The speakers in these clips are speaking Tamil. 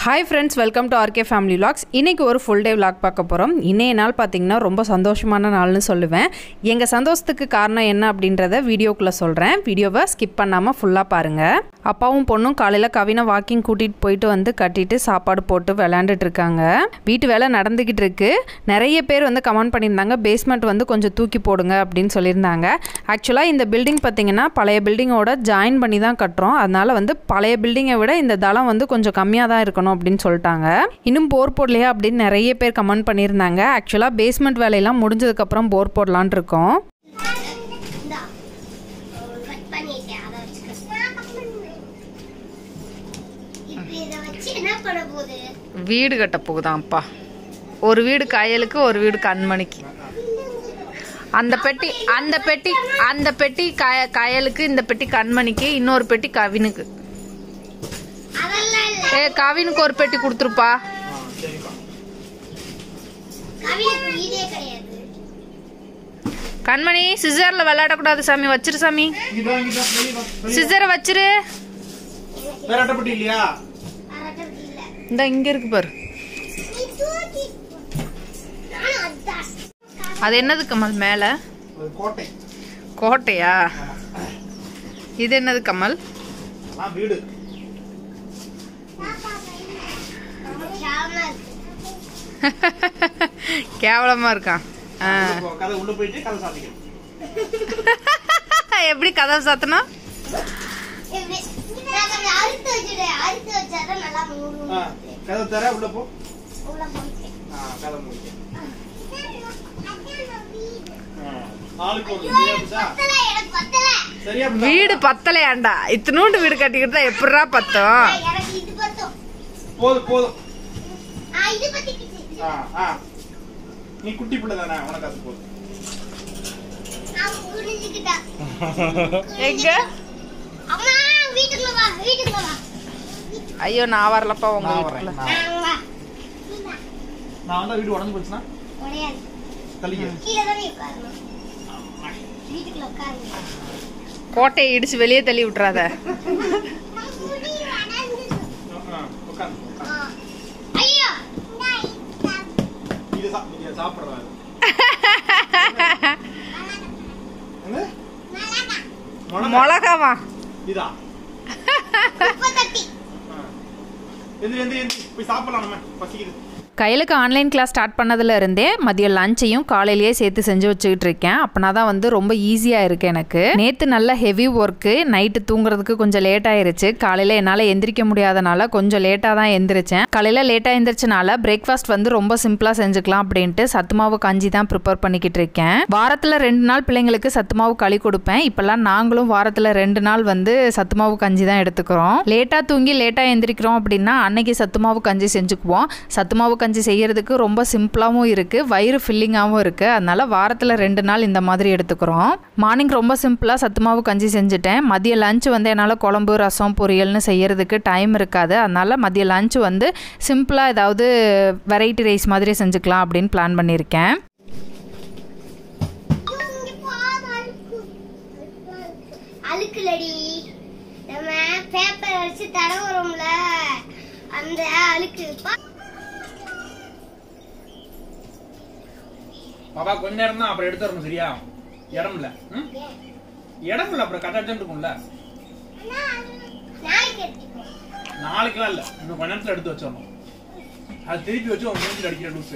Hi friends welcome to RK family vlogs இன்றைக்கி ஒரு ஃபுல் டே vlog பார்க்க போகிறோம் இன்னைய நாள் பார்த்திங்கன்னா ரொம்ப சந்தோஷமான நாள்னு சொல்லுவேன் எங்கள் சந்தோஷத்துக்கு காரணம் என்ன அப்படின்றத வீடியோக்குள்ளே சொல்கிறேன் வீடியோவை ஸ்கிப் பண்ணாமல் ஃபுல்லாக பாருங்கள் அப்பாவும் பொண்ணும் காலையில் கவினை வாக்கிங் கூட்டிகிட்டு போயிட்டு வந்து கட்டிட்டு சாப்பாடு போட்டு விளையாண்டுட்டு இருக்காங்க வீட்டு வேலை நடந்துக்கிட்டு இருக்கு நிறைய பேர் வந்து கமெண்ட் பண்ணியிருந்தாங்க பேஸ்மெண்ட் வந்து கொஞ்சம் தூக்கி போடுங்க அப்படின்னு சொல்லியிருந்தாங்க ஆக்சுவலாக இந்த பில்டிங் பார்த்திங்கன்னா பழைய பில்டிங்கோட ஜாயின் பண்ணி தான் கட்டுறோம் அதனால் வந்து பழைய பில்டிங்கை விட இந்த தளம் வந்து கொஞ்சம் கம்மியாக தான் இருக்கணும் அப்படின்னு சொல்லிட்டாங்க இன்னும் போர் போடலையா அப்படின்னு நிறைய பேர் கமெண்ட் பண்ணியிருந்தாங்க ஆக்சுவலாக பேஸ்மெண்ட் வேலையெல்லாம் முடிஞ்சதுக்கப்புறம் போர் போடலான் இருக்கோம் இந்தா. கட் பண்ணிட்டேன், அதை வச்சுக்க. இப்ப இதை வச்சு என்ன பண்ண போகுது வீடு கட்ட போகுதான்ப்பா ஒரு வீடு கயலுக்கு ஒரு வீடு கண்மணிக்கு அந்த பெட்டி அந்த பெட்டி அந்த பெட்டி கய கயலுக்கு இந்த பெட்டி கண்மணிக்கு இன்னொரு பெட்டி கவினுக்கு அதெல்லாம் இல்ல ஏ கவினுக்கு ஒரு பெட்டி கொடுத்துருப்பா கவினுக்கு வீடே கிடையாது கண்மணி சிசர்ல விளையாடக்கூடாது சாமி வச்சிரு சாமி இங்கதான் இங்கதான் வெளிய வா, வெளிய சிசரை வச்சிரு வா. வேற அட்டைப்பட்டி இல்லையா அரட்டறது இல்ல இந்த இங்க இருக்கு பாரு நீ தூக்கி நானும் அதான் அது என்னது கமல் மேல அது கோட்டை கோட்டையா இது என்னது கமல் ஆ வீடு கேவலமா இருக்கு கேவலமா இருக்கான் ஆ. உள்ள போ, கதை உள்ள போயிட்டு கதை சாத்திக்கணும் எப்படி கதவு சாத்தனா இப்படி நான் கொஞ்சம் அறுத்து வச்சுட்டேன் அறுத்து வச்சாதான் நல்லா மூடும் ஆ, கதை தர உள்ள போ உள்ள போயிட்டேன் ஆ, கதை முடிக்க ஆளுக்கு ஒரு சரியா போச்சா? பத்தல எனக்கு பத்தல சரியா போச்சா? வீடு பத்தலையாண்டா இத்தினூண்டு வீடு கட்டிக்கிட்டு தான் எப்படிரா பத்தம் எனக்கு இது பத்தும் போதும் போதும் ஆ இது பத்திக்கிச்சு ஆ, ஆ. நீ குட்டி பிள்ளை தானே உனக்கு அது போதும் நான் புரிஞ்சுக்கிட்டேன் எங்க அம்மா வீட்டுக்குள்ள வா வீட்டுக்குள்ள வா ஐயோ நான் வரலப்பா உங்க நான் வீட்டுக்குள்ள வரேன், நான் வரேன். நான் வா நான் வந்தா வீடு உடஞ்சு போச்சுன்னா உடையாது தள்ளிக்க கீழே தானே உட்காரணும் வீட்டுக்குள்ள உட்காருங்க கோட்டையை இடிச்சு வெளியே தள்ளி விட்டுறாத ஆ, உட்காந்து உட்காந்து. ஆ. ஐயோ இது சா- இது சாப்பிடுறாரு என்ன? மிளகா. மிளகாவா இதா உப்பு தட்டி ஆ. எந்திரி எந்திரி எந்திரி போய் சாப்பிடலாம் நம்ம பசிக்குது கையிலுக்கு ஆன்லைன் கிளாஸ் ஸ்டார்ட் பண்ணதுல இருந்தே மதியம் லஞ்சையும் காலையிலேயே சேர்த்து செஞ்சு வச்சுக்கிட்டு இருக்கேன் அப்பனா தான் வந்து ரொம்ப ஈஸியாக இருக்கு எனக்கு நேற்று நல்ல ஹெவி ஒர்க்கு நைட்டு தூங்குறதுக்கு கொஞ்சம் லேட் ஆயிருச்சு காலையில் என்னால் எந்திரிக்க முடியாதனால கொஞ்சம் லேட்டாக தான் எந்திரிச்சேன் காலையில் லேட்டாக எந்திரிச்சனால பிரேக்ஃபாஸ்ட் வந்து ரொம்ப சிம்பிளாக செஞ்சுக்கலாம் அப்படின்ட்டு சத்துமாவு கஞ்சி தான் ப்ரிப்பேர் பண்ணிக்கிட்டு இருக்கேன் வாரத்தில் ரெண்டு நாள் பிள்ளைங்களுக்கு சத்துமாவு களி கொடுப்பேன் இப்போல்லாம் நாங்களும் வாரத்தில் ரெண்டு நாள் வந்து சத்துமாவு கஞ்சி தான் எடுத்துக்கிறோம் லேட்டாக தூங்கி லேட்டாக எந்திரிக்கிறோம் அப்படின்னா அன்னைக்கு சத்துமாவு கஞ்சி செஞ்சுக்குவோம் சத்துமாவு கஞ்சி செய்யறதுக்கு ரொம்ப சிம்பிளாகவும் இருக்குது வயிறு ஃபில்லிங்காகவும் இருக்குது அதனால வாரத்தில் ரெண்டு நாள் இந்த மாதிரி எடுத்துக்கிறோம் மார்னிங் ரொம்ப சிம்பிளாக சத்துமாவு கஞ்சி செஞ்சுட்டேன் மதிய லஞ்ச் வந்து என்னால் குழம்பு ரசம் பொரியல்னு செய்யறதுக்கு டைம் இருக்காது அதனால மதிய லஞ்ச் வந்து சிம்பிளாக ஏதாவது வெரைட்டி ரைஸ் மாதிரி செஞ்சுக்கலாம் அப்படின்னு பிளான் பண்ணியிருக்கேன் இங்க பாரு, அழுக்கு. அழுக்குலடி நம்ம பேப்பர் வச்சு தடவுறோம்ல அந்த அழுக்கு பா- பாப்பா கொஞ்ச நேரம் தான் அப்புறம் எடுத்து வரணும் சரியா இடம் இல்ல ம்? இடம் இல்ல அப்புறம் கட்ட இருக்கும்ல நாளைக்கு எடுத்துக்கோ நாளைக்கெல்லாம் இல்ல இன்னும் கொஞ்ச நேரத்துல எடுத்து வச்சிடணும் அது திருப்பி வச்சு உன் மூஞ்சில் அடிக்கிற லூசு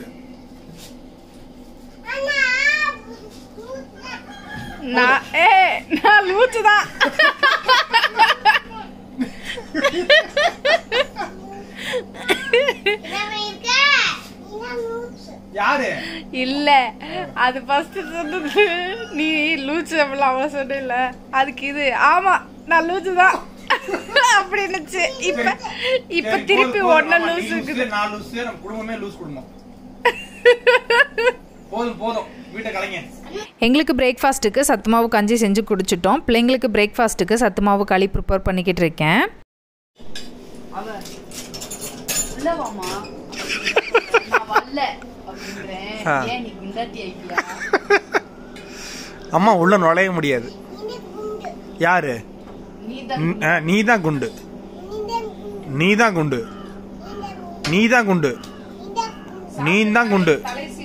நான் ஏ நான் லூச்சு தான் என்ன பண்ணிருக்க இதான் லூசு. யாரு இல்ல அது ஃபர்ஸ்ட் சொன்னது நீ லூச்சு அப்படிலாம் அவ சொன்ன அதுக்கு இது ஆமா நான் லூச்சு தான் அப்படின்னுச்சு இப்ப இப்ப சரி, திருப்பி போதும், போதும். ஒன்ன ஆமா, நீ லூசு இருக்குது நான் லூசு நம்ம குடும்பமே லூஸ் குடும்பம் போதும் போதும் வீட்டை கலைங்க எங்களுக்கு பிரேக்ஃபாஸ்ட்டுக்கு சத்துமாவு கஞ்சி செஞ்சு குடிச்சிட்டோம் பிள்ளைங்களுக்கு பிரேக்ஃபாஸ்ட்டுக்கு சத்துமாவு களி ப்ரிப்பேர் பண்ணிக்கிட்டு இருக்கேன் அம்மா உள்ள நுழைய முடியாது யாரு நீ தான் குண்டு நீ தான் குண்டு நீ தான் குண்டு நீ தான் குண்டு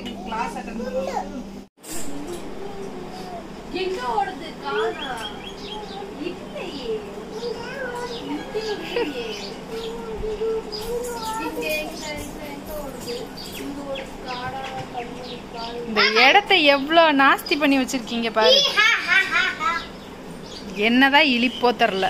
எங்க ஓடுது காணா இல்லையே இல்லையே இங்க எங்க எங்க எங்க ஓடுது இங்க ஒரு காடா கண்ணு காடு இந்த இடத்த எவ்வளோ நாஸ்தி பண்ணி வச்சிருக்கீங்க பாரு என்னதான் இழிப்போ தெரில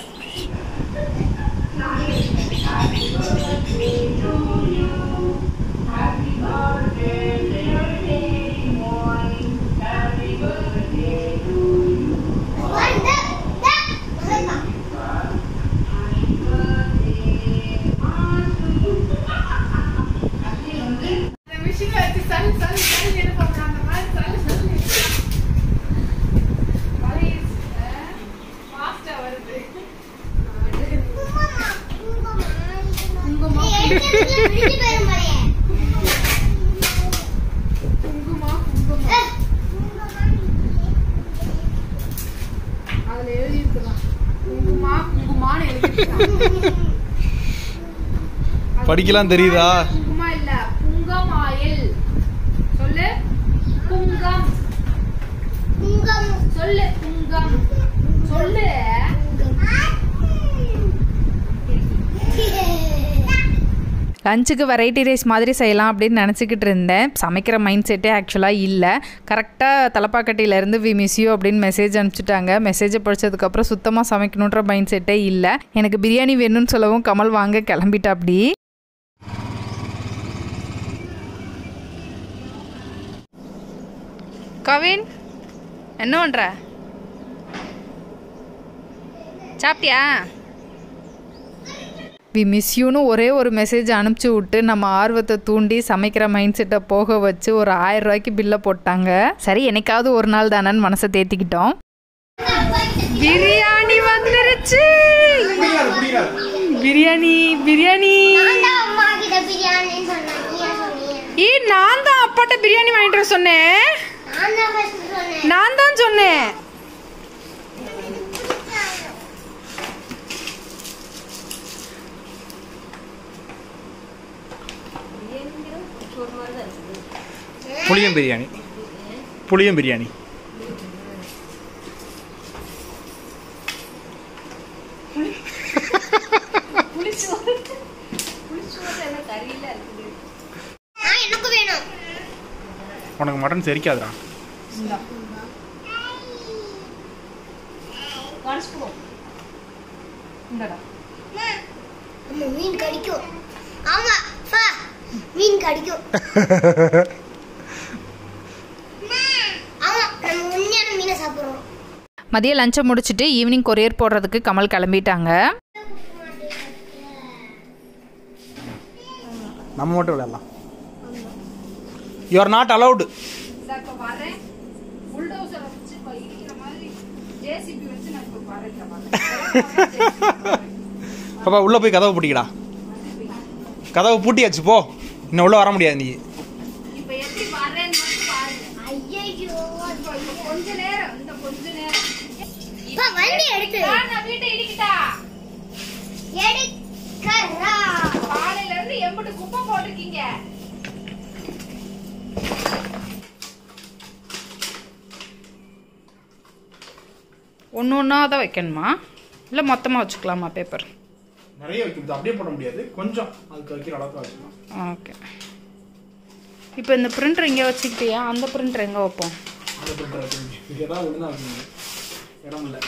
அதுல எழுதி இருக்கலாம் குங்குமா குங்குமான்னு எழுதி படிக்கலாம் தெரியுதா குங்குமா இல்ல புங்கம் ஆயில் சொல்லு புங்கம் சொல்லு புங்கம் சொல்லு லஞ்சுக்கு வெரைட்டி ரைஸ் மாதிரி செய்யலாம் அப்படின்னு நினச்சிக்கிட்டு இருந்தேன் சமைக்கிற மைண்ட் செட்டே ஆக்சுவலாக இல்லை கரெக்டாக தலப்பாக்கட்டியிலேருந்து வி மிஸ் யூ அப்படின்னு மெசேஜ் அனுப்பிச்சிட்டாங்க மெசேஜை படிச்சதுக்கப்புறம் சுத்தமாக சமைக்கணுன்ற மைண்ட் செட்டே இல்லை எனக்கு பிரியாணி வேணும்னு சொல்லவும் கமல் வாங்க கிளம்பிட்டா அப்படி கவின் என்ன பண்ணுற சாப்பிட்டியா வி மிஸ் யூன்னு ஒரே ஒரு மெசேஜ் அனுப்பிச்சி விட்டு நம்ம ஆர்வத்தை தூண்டி சமைக்கிற மைண்ட் செட்டை போக வச்சு ஒரு ஆயிரம் ரூபாய்க்கு பில்லை போட்டாங்க சரி என்னைக்காவது ஒரு நாள் தானேன்னு மனசை தேத்திக்கிட்டோம் பிரியாணி வந்துருச்சு பிரியாணி பிரியாணி அம்மா கிட்ட பிரியாணின்னு சொன்னேன் நீ ஏன் சொன்னீங்க ஏ நான் தான் அப்பாட்ட பிரியாணி வாங்கிட்டு வர சொன்னேன் நான் தான் ஃபர்ஸ்ட் சொன்னேன் நான் தான் சொன்னேன் புளியம் பிரியாணி புளியம் பிரியாணி ஆ எனக்கு வேணும் உனக்கு மட்டன் செரிக்காதுடா அம்மா மீன் கடிக்கும் ஆமா ஃபா மீன் கடிக்கும் ஆமா நம்ம உண்மையான மீனை சாப்பிடுறோம் மதியம் லஞ்சை முடிச்சுட்டு ஈவினிங் கொரியர் போடுறதுக்கு கமல் கிளம்பிட்டாங்க நம்ம மட்டும் விளையாடலாம் யூ ஆர் நாட் அலவுடு பாப்பா உள்ள போய் கதவை பூட்டிக்கடா கதவை பூட்டியாச்சு போ இன்னும் உள்ள வர முடியாது நீ ஐயோ பா வண்டி எடுத்து எடுக்கறா காலையில இருந்து எம்பிட்டு குப்பை போட்டிருக்கீங்க ஒன்று ஒன்றா தான் வைக்கணுமா இல்லை மொத்தமாக வச்சுக்கலாமா பேப்பர் நிறைய வைக்கிறது அப்படியே போட முடியாது கொஞ்சம் அதுக்கு வைக்கிற அளவுக்கு வச்சுக்கலாம் ஓகே இப்போ இந்த பிரிண்டர் இங்கே வச்சுக்கிட்டியா அந்த பிரிண்டர் எங்கே வைப்போம் அந்த பிரிண்டர் வச்சு இங்கே தான் ஒழுங்கா வைக்கணும் இடம் இல்லை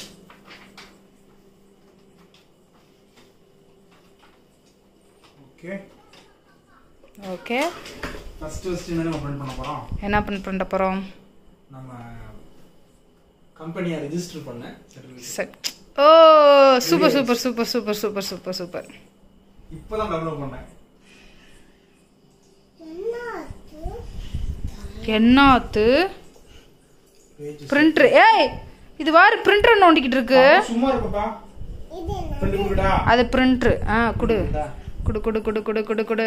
ஓகே ஓகே ஃபர்ஸ்ட் ஃபர்ஸ்ட் என்ன நம்ம பிரிண்ட் பண்ண போகிறோம் என்ன பிரிண்ட் பண்ண போகிறோம் நம்ம கம்பெனியை ரெஜிஸ்டர் பண்ண certificate. சரி ஓ super super super super super super super இப்பதான் டவுன்லோட் பண்ணேன் என்னாத்து பிரிண்டர் ஏய் இது வாரு பிரிண்டர் நோண்டிக்கிட்டு இருக்கு சும்மா இருக்குப்பா பிரிண்ட் கொடுடா அது பிரிண்டர் ஆ குடு குடு குடு குடு குடு குடு குடு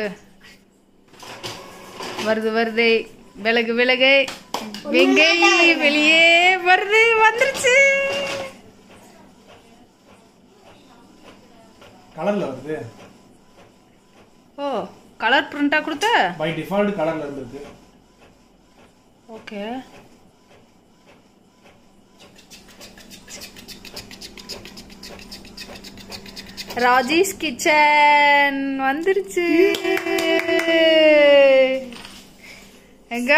வருது வருது விலகு விலகு வெங்கை வெளியே வருது வந்துருச்சு கலர்ல வருது ஓ கலர் பிரிண்டா கொடுத்த பை டிஃபால்ட் கலர்ல இருந்திருக்கு ஓகே ராஜேஷ் கிச்சன் வந்துருச்சு எங்க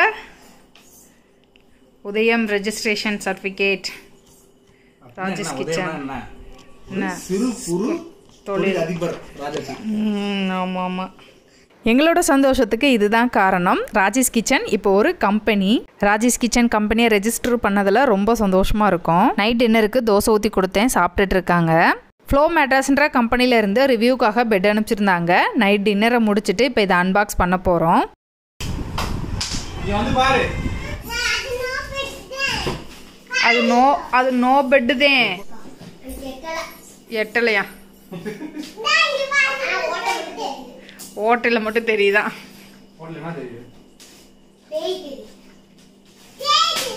உதயம் ரெஜிஸ்ட்ரேஷன் சர்டிஃபிகேட் ராஜேஷ் என்ன, கிச்சன் உதயம்னா என்ன? என்ன? ஒரு சிறு குறு தொழில் அதிபர் ராஜாஜி ஆமாம் ஆமாம் எங்களோட சந்தோஷத்துக்கு இதுதான் காரணம் ராஜேஷ் கிச்சன் இப்போ ஒரு கம்பெனி ராஜேஷ் கிச்சன் கம்பெனியை ரெஜிஸ்டர் பண்ணதில் ரொம்ப சந்தோஷமாக இருக்கும் நைட் டின்னருக்கு தோசை ஊற்றி கொடுத்தேன் சாப்பிட்டுட்டு இருக்காங்க ஃப்ளோ மேட்ரஸ்ன்ற கம்பெனில இருந்து ரிவ்யூக்காக பெட் அனுப்பிச்சிருந்தாங்க நைட் டின்னரை முடிச்சுட்டு இப்போ இதை அன்பாக்ஸ் பண்ண போகிறோம் இங்க வந்து பாரு அது நான் பெட்டேன். அது நோ அது நோ பெட்டு தான் அது எட்டல. எட்டலையா நான் இங்க பாரு. நான் ஓட்ட விட்டேன். ஓட்டையில் மட்டும் தெரியுதான் போடலன்னா தெரியுது பேய்க்கு. பேய்க்கு.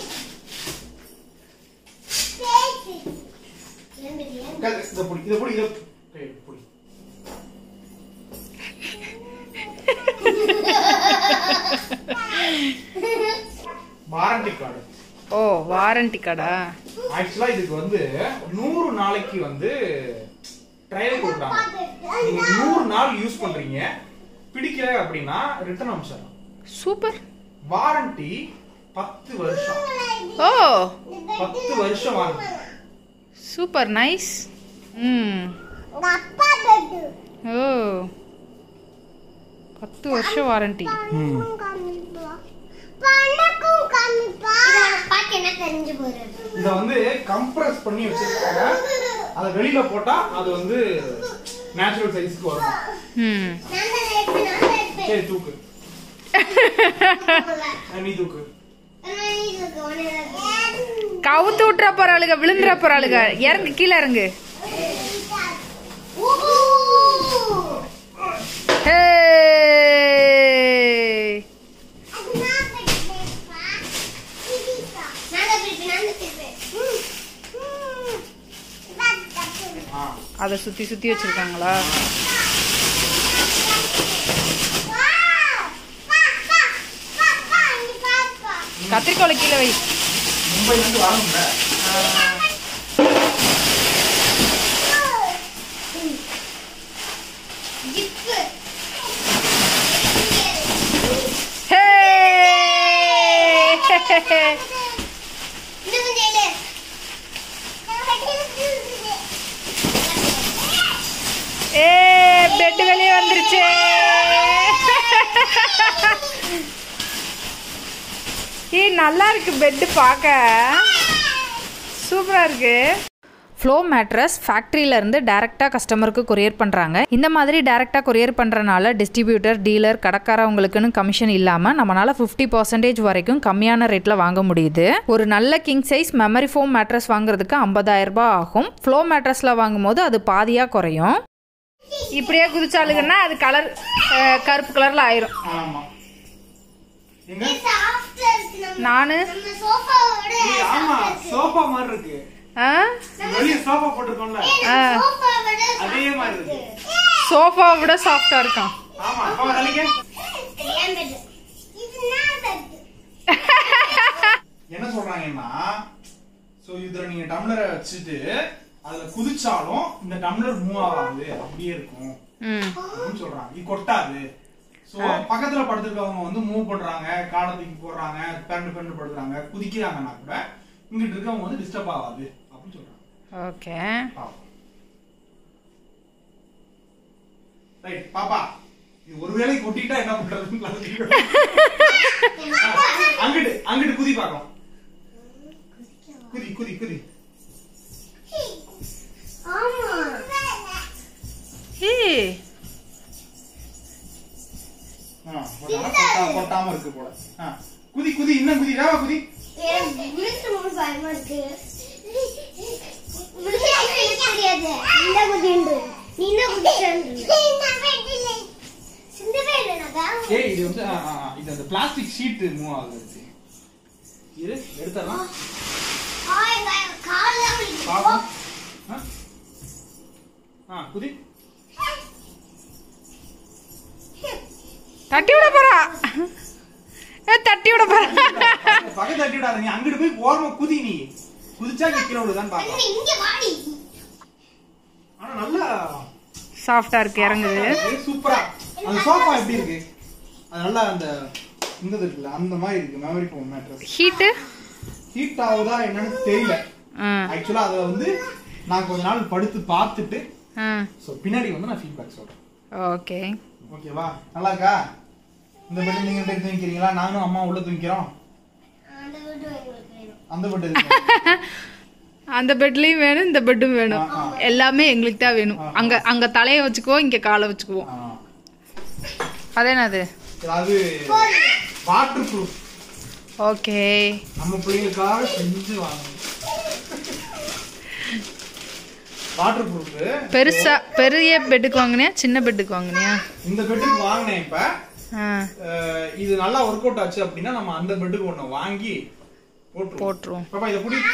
பேய்க்கு. ஏன் தெரியும்? உட்காரு, இதை புடி இதை புடி இதை ஏய், புடி வாரண்டி கார்டு ஓ வாரண்டி கடா ஆக்சுவலா இதுக்கு வந்து நூறு நாளைக்கு வந்து ட்ரையல் கொடுக்குறாங்க நீங்க நூறு நாள் யூஸ் பண்றீங்க பிடிக்கல அப்படின்னா ரிட்டர்ன் அமிச்சிடலாம் சூப்பர் வாரண்டி பத்து வருஷம் ஓ பத்து வருஷம் வாரண்டி சூப்பர் நைஸ் ம் உங்க அப்பா பெட்டு. ஓ பத்து வருஷம் வாரண்டி பணக்கும் காமிப்பா. பணக்கும் காமிப்பா. இதை பார்த்து என்ன தெரிஞ்சு போறது இத வந்து கம்ப்ரஸ் பண்ணி வச்சிருக்காங்க அத வெளியில போட்டா அது வந்து நேச்சுரல் சைஸ்க்கு வரும் ம் நான் தான் எடுப்பேன், நான் தான் எடுப்பேன். சரி தூக்கு அஹ், நீ தூக்கு நான் இதுக்கு ஒண்ணு தான் எடுப்பேன். கவுத்து விட்டுற போறாளுங்க விழுந்துற போறாளுங்க இறங்கு கீழே இறங்கு ஊஹூ. ஹே அது நான் பெட்டேன்ப்பா. இதுப்பா. நான் தான் பெட்டேன், நான் தான் பெட்டேன். ம். ம். இதான் தப்பு. ஆ அதை சுத்தி சுத்தி வச்சிருக்காங்களா வா. பா, பா. பா, பா, இங்க பாருப்பா. கத்திரிக்கோலை கீழே வை மும்பைல இருந்து வரணும்ல ஜிப்பு. ஹே இன்னும் கொஞ்சம் இரு. ஏ பெட் வெளியே வந்துருச்சு ஏய் நல்லா இருக்கு பெட்டு பார்க்க சூப்பரா இருக்கு ஃப்ளோ மேட்ரஸ் ஃபேக்ட்ரியிலேருந்து டேரெக்டாக கஸ்டமருக்கு கொரியர் பண்ணுறாங்க இந்த மாதிரி டேரெக்டாக கொரியர் பண்ணுறனால டிஸ்ட்ரிபியூட்டர் டீலர் கடைக்காரவங்களுக்குன்னு கமிஷன் இல்லாமல் நம்மளால் ஃபிஃப்டி பர்சன்டேஜ் வரைக்கும் கம்மியான ரேட்டில் வாங்க முடியுது ஒரு நல்ல king size memory foam mattress வாங்குறதுக்கு 50000 ரூபாய் ஆகும் ஃப்ளோ மேட்ரஸில் வாங்கும்போது அது பாதியாக குறையும் இப்படியே குதிச்சாலுங்கன்னா அது கலர் கருப்பு கலரில் ஆயிரும் ஆமா எங்க Soft ஆ இருக்கு நம்ம- நான் நம்ம சோஃபாவோட ஏய், ஆமா சோஃபா மாதிரி இருக்கு ஆ வெளிய சோஃபா போட்டிருக்கோம்ல ஆ சோஃபாவோட அதே மாதிரி இருக்கு சோஃபாவை விட சாஃப்டாக இருக்கும் ஆமா அப்பா தலைக்க ஏன் bed? இது நான் bed. என்ன சொல்றாங்கன்னா சோ இதுல நீங்க டம்ளரை வச்சுட்டு அதுல குதிச்சாலும் இந்த டம்ளர் மூவ் ஆகாது அப்படியே இருக்கும் ம் அப்படின்னு சொல்றாங்க இது கொட்டாது சோ பக்கத்துல படுத்திருக்கவங்க வந்து மூவ் பண்றாங்க காலை தூக்கி போடுறாங்க பேண்ட் பேண்ட் படுத்துறாங்க குதிக்கிறாங்கன்னா கூட இங்கிட்டு இருக்கவங்க வந்து டிஸ்டர்ப் ஆகாது அப்படின்னு சொல்றாங்க ஓகே பாப்போம் ரைட் பாப்பா இது ஒருவேளை கொட்டிட்டா என்ன பண்றதுன்னு class ஆ, அங்கிட்டு அங்கிட்டு குதி பார்க்கலாம் குதி குதி குதி ஆமா. ஏய் ஆ, போட்டாலும் கொட்டா- கொட்டாம இருக்கு போல ஆ, குதி குதி இன்னும் குதி வேவா குதி எனக்கு விழுந்து ரொம்ப பயமா இருக்கு. விழுந்து எனக்கு தெரியாது. இந்த குதிண்டு. நீ என்ன குதிச்சேன்னு. சிந்தவே இல்லை நாக்கா. ஏய் இது வந்து ஆ, ஆ, ஆ, இது அந்த பிளாஸ்டிக் ஷீட் மூவ் ஆகுது இரு எடுத்துடலாம் ஆ, எங்க காலெல்லாம் வலிக்குது. பாப்போம் ஆ? ஆ குதி தட்டி விட போறா ஏ, தட்டி விட போறா பக்கத்து தட்டி விடாத நீ அங்கிட்டு போய் ஓரமா குதி நீ குதிச்சா நீ கீழே விடுதான்னு பாக்கலாம் அண்ணா, இங்க வாடி ஆனா நல்லா சாஃப்டா இருக்கு இறங்குது சூப்பரா அந்த சோஃபா எப்படி இருக்கு அது நல்லா அந்த இந்த இது இருக்குல்ல அந்த மாதிரி இருக்கு memory foam mattress heat heat ஆகுதா என்னன்னு தெரியல ஆக்சுவலா அதுல வந்து நான் கொஞ்ச நாள் படுத்து பார்த்துட்டு ஸோ பின்னாடி வந்து நான் ஃபீட்பேக் சொல்றேன் ஓகே ஓகேவா நல்லா இருக்கா இந்த பெட் நீங்க ரெண்டு பேரும் தூங்கிக்கிறீங்களா நானும் அம்மா உள்ள தூங்கிக்கிறோம் அந்த வீடு எங்களுக்கு வேணும் அந்த பெட் இருக்கு அந்த பெட்லயும் வேணும் இந்த பெட்டும் வேணும் ஆ, எல்லாமே எங்களுக்கு தான் வேணும் அங்க அங்க தலைய வச்சுக்குவோம் இங்க காலை வச்சுக்குவோம் ஆ. அது என்னது அதாவது வாட்டர் ப்ரூஃப் ஓகே நம்ம பிள்ளைங்களுக்காக செஞ்சு வாங்கணும் வாட்டர் ப்ரூஃப் பெருசா பெரிய பெட்டுக்கு வாங்குனியா சின்ன பெட்டுக்கு வாங்குனியா இந்த பெட்டுக்கு வாங்கினேன் இப்ப ஆ, அஹ், இது நல்லா ஒர்க் அவுட் ஆச்சு அப்படின்னா நம்ம அந்த பெட்டுக்கு ஒண்ணு வாங்கி போட்டுருவோம் போட்டுருவோம் பாப்பா இத குடி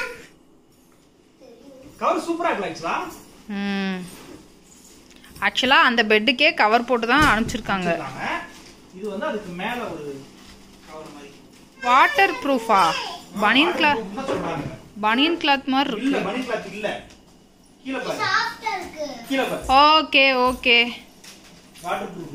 கவர் சூப்பரா இருக்கு ஆக்சுவலா ம் ஆக்சுவலா அந்த பெட்டுக்கே கவர் போட்டு தான் அனுப்பிச்சிருக்காங்க இது வந்து அதுக்கு மேல ஒரு கவர் மாதிரி வாட்டர் ப்ரூஃபா பனியன் கிளாத் என்ன சொல்றாங்க பனியன் கிளாத் மாதிரி இல்ல இருக்கு மணி கிளாத் இல்ல கீழே பாரு சாஃப்டா இருக்கு கீழே பாரு ஓகே ஓகே வாட்டர் ப்ரூஃப்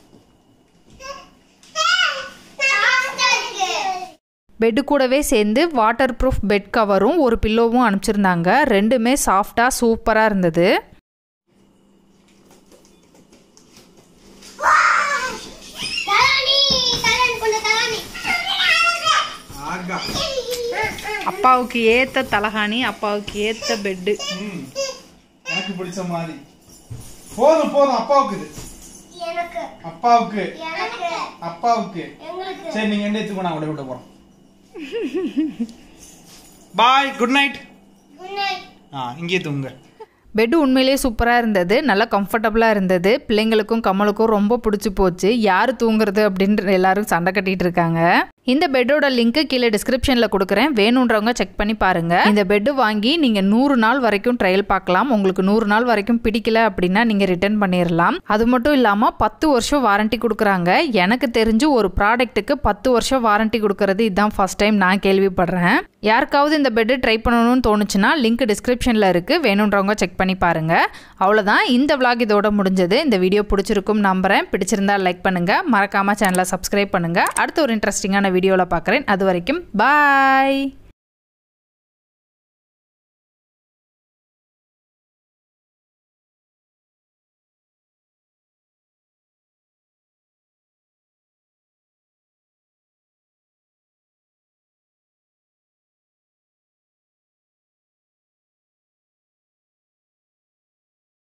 சாஃப்டா இருக்கு பெட்டு கூடவே சேர்ந்து வாட்டர் ப்ரூஃப் பெட் கவரும் ஒரு பில்லோவும் அனுப்பிச்சிருந்தாங்க ரெண்டுமே சாஃப்டாக சூப்பராக இருந்தது தலானி தலானி கொண்டு தலானி ஆகா அப்பாவுக்கு ஏத்த தலகாணி அப்பாவுக்கு ஏத்த பெட்டு ம். எனக்கு பிடிச்ச மாதிரி போதும் போதும் அப்பாவுக்கு இது எனக்கு அப்பாவுக்கு எனக்கு அப்பாவுக்கு எங்களுக்கு சரி நீங்க என்ன எடுத்துக்கோ நான் உடைய விட்ட போறோம் bye good night good night ஆ இங்கே தூங்க பெட்டு உண்மையிலேயே சூப்பராக இருந்தது நல்லா கம்ஃபர்டபுளாக இருந்தது பிள்ளைங்களுக்கும் கமலுக்கும் ரொம்ப பிடிச்சி போச்சு யார் தூங்குறது அப்படின்ற எல்லாரும் சண்டை கட்டிட்டு இருக்காங்க இந்த பெட்டோட லிங்க் கீழே டிஸ்கிரிப்ஷனில் கொடுக்குறேன் வேணுன்றவங்க செக் பண்ணி பாருங்க இந்த பெட்டு வாங்கி நீங்கள் நூறு நாள் வரைக்கும் ட்ரையல் பார்க்கலாம் உங்களுக்கு நூறு நாள் வரைக்கும் பிடிக்கல அப்படின்னா நீங்கள் ரிட்டர்ன் பண்ணிடலாம் அது மட்டும் இல்லாமல் பத்து வருஷம் வாரண்டி கொடுக்குறாங்க எனக்கு தெரிஞ்சு ஒரு ப்ராடக்ட்டுக்கு பத்து வருஷம் வாரண்டி கொடுக்கறது இதுதான் ஃபர்ஸ்ட் டைம் நான் கேள்விப்படுறேன் யாருக்காவது இந்த பெட்டு ட்ரை பண்ணணும்னு தோணுச்சுன்னா லிங்க் டிஸ்கிரிப்ஷனில் இருக்குது வேணுன்றவங்க செக் பண்ணி பாருங்க அவ்வளோதான் இந்த vlog இதோட முடிஞ்சது இந்த வீடியோ பிடிச்சிருக்கும் நம்புறேன் பிடிச்சிருந்தா லைக் பண்ணுங்க மறக்காம சேனலை சப்ஸ்கிரைப் பண்ணுங்க அடுத்த ஒரு இன்ட்ரெஸ்டிங்கான வீடியோவில் பார்க்குறேன் அது வரைக்கும் பாய்